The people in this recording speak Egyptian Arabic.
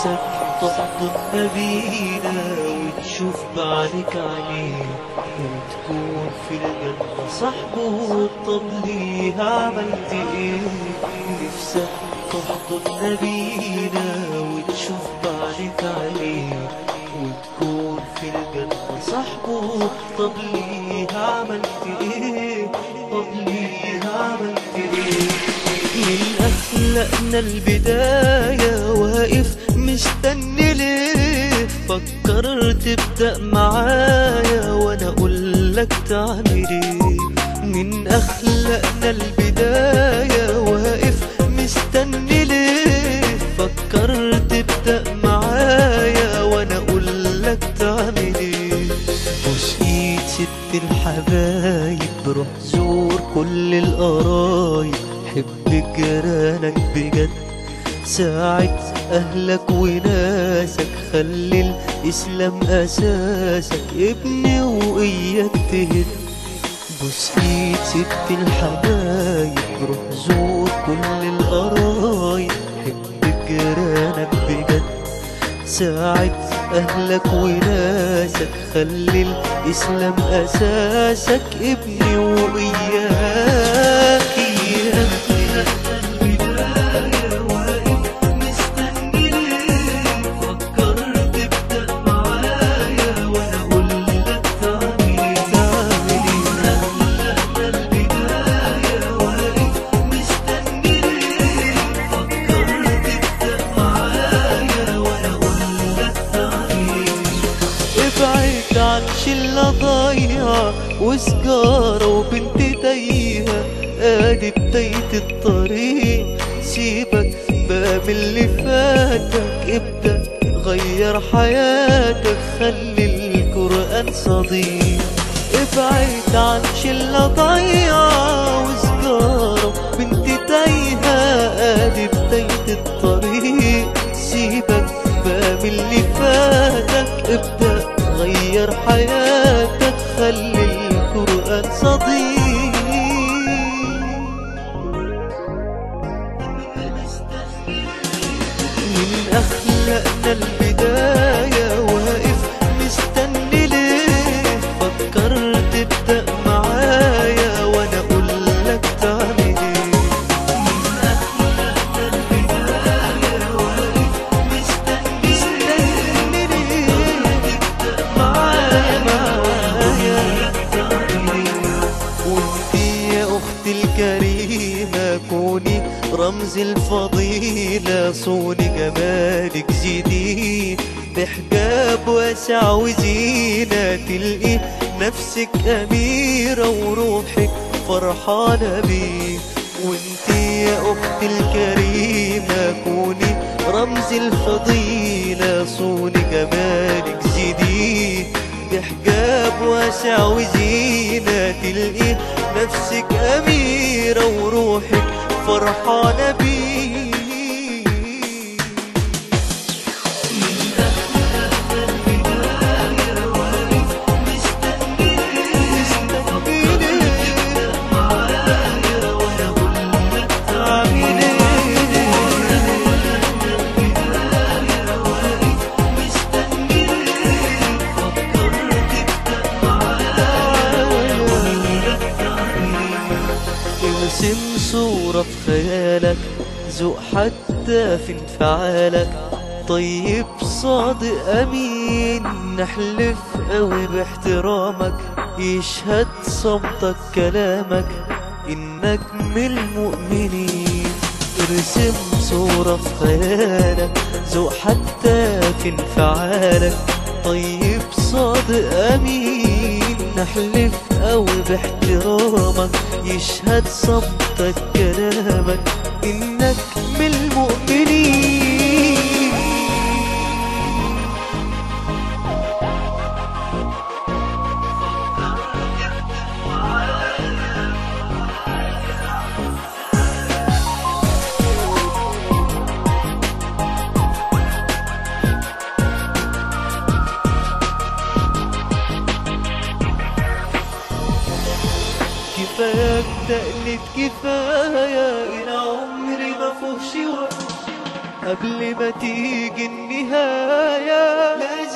نفسك تحضن نبينا وتشوف بعدك عليه وتكون في الجنة صاحبه طب ليه عملت ايه نفسك تحضن نبينا وتشوف بعدك عليه وتكون في الجنة صاحبه طب ليه عملت ايه طب ليه عملت ايه من أخلقنا البداية واقف مستني ليه فكرت تبدأ معايا وانا اقول لك تعمل ايه من أخلقنا البداية واقف مستني ليه فكرت تبدأ معايا وانا اقول لك تعمل ايه بوس ايد ست الحبايب روح زور كل القرايب حب جيرانك بجد ساعد اهلك وناسك خلي الاسلام اساسك ابني واياك تهد بوس ايد ست الحبايب روح زور كل القرايب حب جيرانك بجد ساعد أهلك وناسك خلي الإسلام أساسك ابني وإياك ابعد عن شلة ضايعة وسجارة وبنت تايهة ادي بداية الطريق سيبك بقى من اللي فاتك ابدأ غير حياتك خلي القرآن صديق ابعد عن شلة ضايعة وسجارة بنت تايهة ادي بداية الطريق سيبك بقى من اللي فاتك ابدأ غير حياتك خلي القرآن صديق من أخلقنا البداية واقف مستني ليه فكرت تبدأ معايا وأنا أقول لك تعمل إيه من أخلقنا البداية واقف مستني مستني ليه تبدأ معايا معايا وانتي يا اختي الكريمة كوني رمز الفضيلة صوني جمالك زيدي بحجاب واسع وزينة تلقي نفسك أميرة وروحك فرحانة بيه وانتي يا اختي الكريمة كوني رمز الفضيلة صوني جمالك زيدي بحجاب واسع وزينة تلقي نفسك أميرة وروحك فرحانة بيه ارسم صورة في خيالك ذوق حتى في انفعالك طيب صادق أمين نحلف قوي باحترامك يشهد صمتك كلامك إنك من المؤمنين ارسم صورة في خيالك ذوق حتى في انفعالك طيب صادق أمين نحلف قوي باحترامك يشهد صمتك كلامك إنك من المؤمنين كفاية تقلت كفاية إن عمري ما فوهش وقت قبل ما تيجي النهاية لازم